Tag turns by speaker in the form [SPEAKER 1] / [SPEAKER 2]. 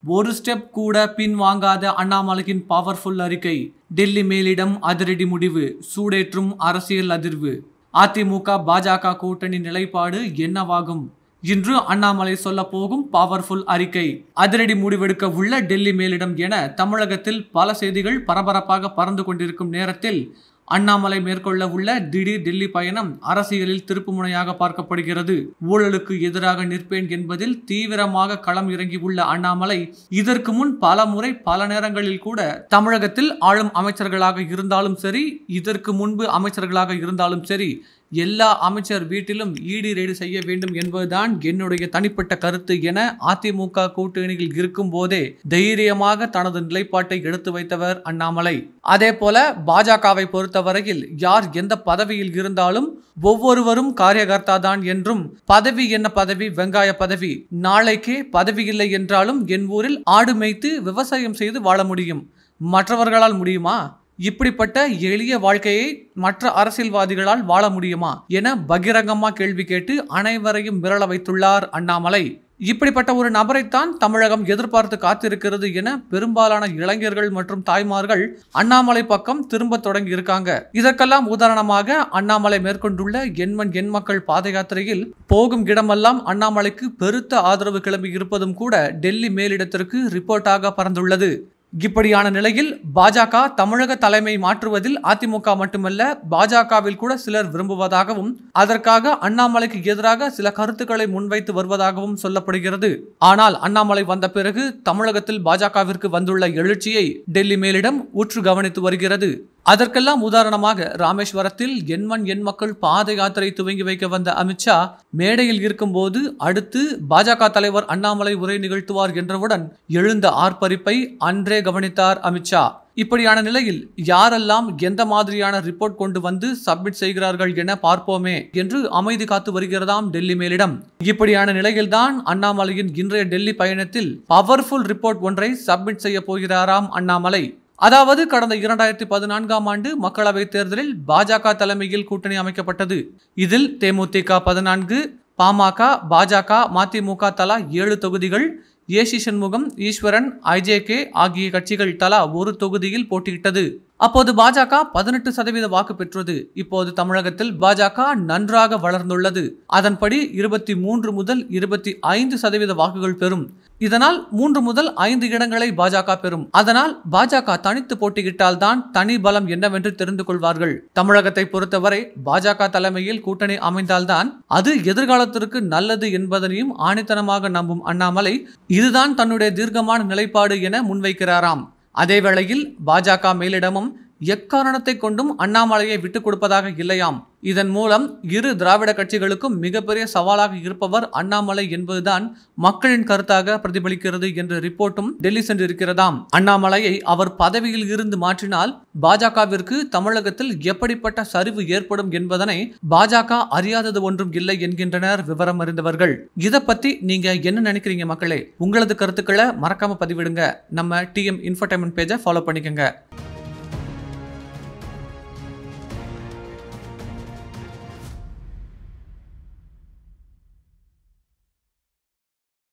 [SPEAKER 1] ஒரு ஸ்டெப் கூட பின் வாங்காத அண்ணாமலையின் பவர்ஃபுல் அறிக்கை டெல்லி மேலிடம் அதிரடி முடிவு சூடேற்றும் அரசியல் அதிர்வு அதிமுக பாஜக கூட்டணி நிலைப்பாடு என்னவாகும் இன்று அண்ணாமலை சொல்ல போகும் பவர்ஃபுல் அறிக்கை அதிரடி முடிவெடுக்க உள்ள டெல்லி மேலிடம் என தமிழகத்தில் பல செய்திகள் பரபரப்பாக பறந்து கொண்டிருக்கும் நேரத்தில் அண்ணாமலை மேற்கொள்ள உள்ள திடீர் டெல்லி பயணம் அரசியலில் திருப்புமுனையாக பார்க்கப்படுகிறது ஊழலுக்கு எதிராக நிற்பேன் என்பதில் தீவிரமாக களம் இறங்கியுள்ள அண்ணாமலை இதற்கு முன் பல முறை பல நேரங்களில் கூட தமிழகத்தில் ஆளும் அமைச்சர்களாக இருந்தாலும் சரி இதற்கு முன்பு அமைச்சர்களாக இருந்தாலும் சரி எல்லா அமைச்சர் வீட்டிலும் இடி ரெய்டு செய்ய வேண்டும் என்பதுதான் என்னுடைய தனிப்பட்ட கருத்து என அதிமுக கூட்டணியில் இருக்கும் போதே தைரியமாக தனது நிலைப்பாட்டை எடுத்து வைத்தவர் அண்ணாமலை அதே போல பாஜகவை பொறுத்தவரையில் யார் எந்த பதவியில் இருந்தாலும் ஒவ்வொருவரும் காரியகர்த்தா தான் என்றும் பதவி என்ன பதவி வெங்காய பதவி நாளைக்கே பதவி இல்லை என்றாலும் என் ஊரில் ஆடு மேய்த்து விவசாயம் செய்து வாழ முடியும் மற்றவர்களால் முடியுமா இப்படிப்பட்ட எளிய வாழ்க்கையை மற்ற அரசியல்வாதிகளால் வாழ முடியுமா என பகிரங்கமா கேள்வி கேட்டு அனைவரையும் மிரள வைத்துள்ளார் அண்ணாமலை இப்படிப்பட்ட ஒரு நபரைத்தான் தமிழகம் எதிர்பார்த்து காத்திருக்கிறது என பெரும்பாலான இளைஞர்கள் மற்றும் தாய்மார்கள் அண்ணாமலை பக்கம் திரும்ப தொடங்கி இருக்காங்க இதற்கெல்லாம் உதாரணமாக அண்ணாமலை மேற்கொண்டுள்ள எண்மண் எண் மக்கள் பாத யாத்திரையில் போகும் இடமெல்லாம் அண்ணாமலைக்கு பெருத்த ஆதரவு கிளம்பி இருப்பதும் கூட டெல்லி மேலிடத்திற்கு ரிப்போர்ட்டாக பறந்துள்ளது இப்படியான நிலையில் பாஜக தமிழக தலைமை மாற்றுவதில் அதிமுக மட்டுமல்ல பாஜகவில் கூட சிலர் விரும்புவதாகவும் அதற்காக அண்ணாமலைக்கு எதிராக சில கருத்துக்களை முன்வைத்து வருவதாகவும் சொல்லப்படுகிறது ஆனால் அண்ணாமலை வந்த பிறகு தமிழகத்தில் பாஜகவிற்கு வந்துள்ள எழுச்சியை டெல்லி மேலிடம் உற்று கவனித்து வருகிறது அதற்கெல்லாம் உதாரணமாக ராமேஸ்வரத்தில் எண்மண் எண் மக்கள் பாத யாத்திரை துவங்கி வைக்க வந்த அமித்ஷா மேடையில் இருக்கும்போது அடுத்து பாஜக தலைவர் அண்ணாமலை உரை நிகழ்த்துவார் என்றவுடன் எழுந்த ஆர்ப்பரிப்பை அன்றே கவனித்தார் அமித்ஷா இப்படியான நிலையில் யாரெல்லாம் எந்த மாதிரியான ரிப்போர்ட் கொண்டு வந்து சப்மிட் செய்கிறார்கள் என பார்ப்போமே என்று அமைதி காத்து வருகிறதாம் டெல்லி மேலிடம் இப்படியான நிலையில்தான் அண்ணாமலையின் இன்றைய டெல்லி பயணத்தில் பவர்ஃபுல் ரிப்போர்ட் ஒன்றை சப்மிட் செய்ய போகிறாராம் அண்ணாமலை அதாவது கடந்த இரண்டாயிரத்தி பதினான்காம் ஆண்டு மக்களவைத் தேர்தலில் பாஜக தலைமையில் கூட்டணி அமைக்கப்பட்டது இதில் தேமுதிக பதினான்கு பாமக பாஜக மதிமுக தலா ஏழு தொகுதிகள் ஏசி சண்முகம் ஈஸ்வரன் ஐஜேகே ஆகிய கட்சிகள் தலா ஒரு தொகுதியில் போட்டியிட்டது அப்போது பாஜக பதினெட்டு சதவீத வாக்கு பெற்றது இப்போது தமிழகத்தில் பாஜக நன்றாக வளர்ந்துள்ளது அதன்படி இருபத்தி மூன்று முதல் இருபத்தி ஐந்து சதவீத வாக்குகள் பெறும் இதனால் மூன்று முதல் ஐந்து இடங்களை பாஜக பெறும் அதனால் பாஜக தனித்து போட்டியிட்டால் தான் தனி பலம் என்னவென்று தெரிந்து கொள்வார்கள் தமிழகத்தை பொறுத்தவரை பாஜக தலைமையில் கூட்டணி அமைந்தால்தான் அது எதிர்காலத்திற்கு நல்லது என்பதனையும் ஆணித்தனமாக நம்பும் அண்ணாமலை இதுதான் தன்னுடைய தீர்க்கமான நிலைப்பாடு என முன்வைக்கிறாராம் அதே வேளையில் பாஜக மேலிடமும் எக்காரணத்தை கொண்டும் அண்ணாமலையை விட்டுக் கொடுப்பதாக இல்லையாம் இதன் மூலம் இரு திராவிட கட்சிகளுக்கும் மிகப்பெரிய சவாலாக இருப்பவர் அண்ணாமலை என்பதுதான் மக்களின் கருத்தாக பிரதிபலிக்கிறது என்ற ரிப்போர்ட்டும் டெல்லி சென்றிருக்கிறதாம் அண்ணாமலையை அவர் பதவியில் இருந்து மாற்றினால் பாஜகவிற்கு தமிழகத்தில் எப்படிப்பட்ட சரிவு ஏற்படும் என்பதனை பாஜக அறியாதது ஒன்றும் இல்லை என்கின்றனர் விவரம் அறிந்தவர்கள் இதை பத்தி நீங்க என்ன நினைக்கிறீங்க மக்களே உங்களது கருத்துக்களை மறக்காம பதிவிடுங்க நம்ம டிஎம் இன்ஃபர்டைன்மெண்ட் பேஜை ஃபாலோ பண்ணிக்கோங்க